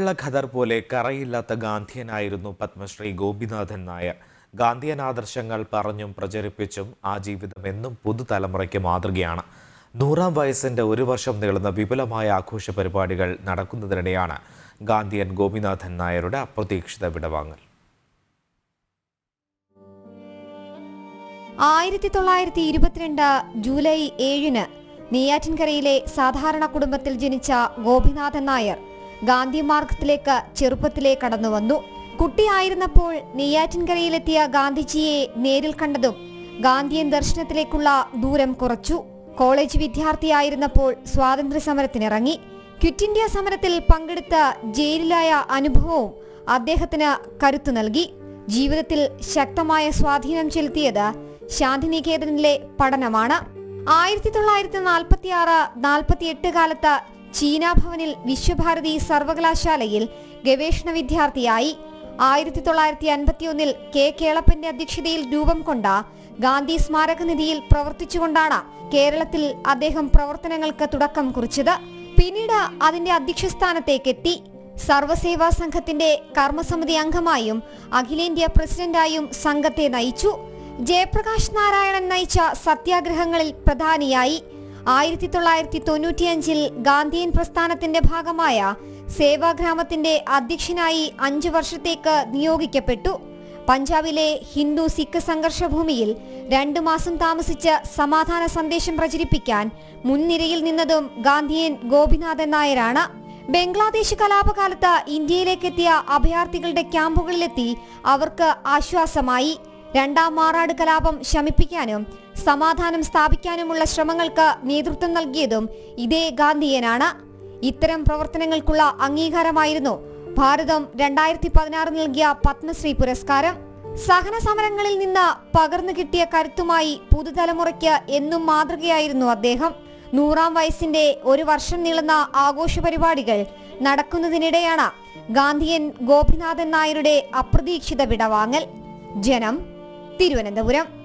കരിവെള്ള ഖദർ പോലെ കറയില്ലാത്ത ഗാന്ധിയനായിരുന്നു പത്മശ്രീ ഗോപിനാഥൻ നായർ ഗാന്ധിയൻ ആദർശങ്ങൾ പറഞ്ഞും പ്രചരിപ്പിച്ചും ആ ജീവിതം എന്നും പുതുതലമുറയ്ക്ക് മാതൃകയാണ് നൂറാം വയസ്സിന്റെ ഒരു വർഷം നീളുന്ന വിപുലമായ ആഘോഷ പരിപാടികൾ നടക്കുന്നതിനിടെയാണ് ഗാന്ധിയൻ ഗോപിനാഥൻ നായരുടെ അപ്രതീക്ഷിത വിടവാങ്ങൽ ആയിരത്തി തൊള്ളായിരത്തി ഇരുപത്തിരണ്ട് ജൂലൈ ഏഴിന് നെയ്യാറ്റിൻകരയിലെ സാധാരണ കുടുംബത്തിൽ ജനിച്ച ഗോപിനാഥൻ നായർ ഗാന്ധി മാർഗത്തിലേക്ക് ചെറുപ്പത്തിലേ കടന്നുവന്നു കുട്ടിയായിരുന്നപ്പോൾ നെയ്യാറ്റിൻകരയിലെത്തിയ ഗാന്ധിജിയെ നേരിൽ കണ്ടതും ഗാന്ധിയൻ ദർശനത്തിലേക്കുള്ള ദൂരം കുറച്ചു കോളേജ് വിദ്യാർത്ഥിയായിരുന്നപ്പോൾ സ്വാതന്ത്ര്യ സമരത്തിനിറങ്ങി ക്വിറ്റ് ഇന്ത്യ സമരത്തിൽ പങ്കെടുത്ത ജയിലിലായ അനുഭവവും അദ്ദേഹത്തിന് കരുത്തു നൽകി ജീവിതത്തിൽ ശക്തമായ സ്വാധീനം ചെലുത്തിയത് ശാന്തിനികേതനിലെ പഠനമാണ് ആയിരത്തി തൊള്ളായിരത്തി നാൽപ്പത്തി ആറ് നാൽപ്പത്തി എട്ട് കാലത്ത് ചീന ഭവനിൽ വിശ്വഭാരതി സർവകലാശാലയിൽ ഗവേഷണ വിദ്യാർത്ഥിയായി ആയിരത്തി തൊള്ളായിരത്തി അൻപത്തിയൊന്നിൽ കെ കേളപ്പന്റെ അധ്യക്ഷതയിൽ രൂപം കൊണ്ട ഗാന്ധി സ്മാരക നിധിയിൽ പ്രവർത്തിച്ചുകൊണ്ടാണ് കേരളത്തിൽ അദ്ദേഹം പ്രവർത്തനങ്ങൾക്ക് തുടക്കം കുറിച്ചത് പിന്നീട് അതിന്റെ അധ്യക്ഷ സ്ഥാനത്തേക്കെത്തി സർവസേവാ സംഘത്തിന്റെ കർമ്മസമിതി അംഗമായും അഖിലേന്ത്യാ പ്രസിഡന്റായും സംഘത്തെ നയിച്ചു ജയപ്രകാശ് നാരായണൻ നയിച്ച സത്യാഗ്രഹങ്ങളിൽ പ്രധാനിയായി ആയിരത്തി തൊള്ളായിരത്തി തൊണ്ണൂറ്റിയഞ്ചിൽ ഗാന്ധിയൻ പ്രസ്ഥാനത്തിന്റെ ഭാഗമായ സേവാഗ്രാമത്തിന്റെ അധ്യക്ഷനായി അഞ്ചു വർഷത്തേക്ക് നിയോഗിക്കപ്പെട്ടു പഞ്ചാബിലെ ഹിന്ദു സിഖ് സംഘർഷഭൂമിയിൽ രണ്ടു മാസം താമസിച്ച് സമാധാന സന്ദേശം പ്രചരിപ്പിക്കാൻ മുൻനിരയിൽ നിന്നതും ഗാന്ധിയൻ ഗോപിനാഥൻ നായരാണ് ബംഗ്ലാദേശ് കലാപകാലത്ത് ഇന്ത്യയിലേക്കെത്തിയ അഭയാർത്ഥികളുടെ ക്യാമ്പുകളിലെത്തി അവർക്ക് ആശ്വാസമായി രണ്ടാം മാറാട് കലാപം ശമിപ്പിക്കാനും സമാധാനം സ്ഥാപിക്കാനുമുള്ള ശ്രമങ്ങൾക്ക് നേതൃത്വം നൽകിയതും ഇതേ ഗാന്ധിയനാണ് ഇത്തരം പ്രവർത്തനങ്ങൾക്കുള്ള അംഗീകാരമായിരുന്നു ഭാരതം രണ്ടായിരത്തി പതിനാറ് നൽകിയ പത്മശ്രീ പുരസ്കാരം സഹന സമരങ്ങളിൽ നിന്ന് പകർന്നു കിട്ടിയ കരുത്തുമായി പുതുതലമുറയ്ക്ക് എന്നും മാതൃകയായിരുന്നു അദ്ദേഹം നൂറാം വയസ്സിന്റെ ഒരു വർഷം നീളുന്ന ആഘോഷ പരിപാടികൾ നടക്കുന്നതിനിടെയാണ് ഗാന്ധിയൻ ഗോപിനാഥൻ നായരുടെ അപ്രതീക്ഷിത വിടവാങ്ങൽ ജനം തിരുവനന്തപുരം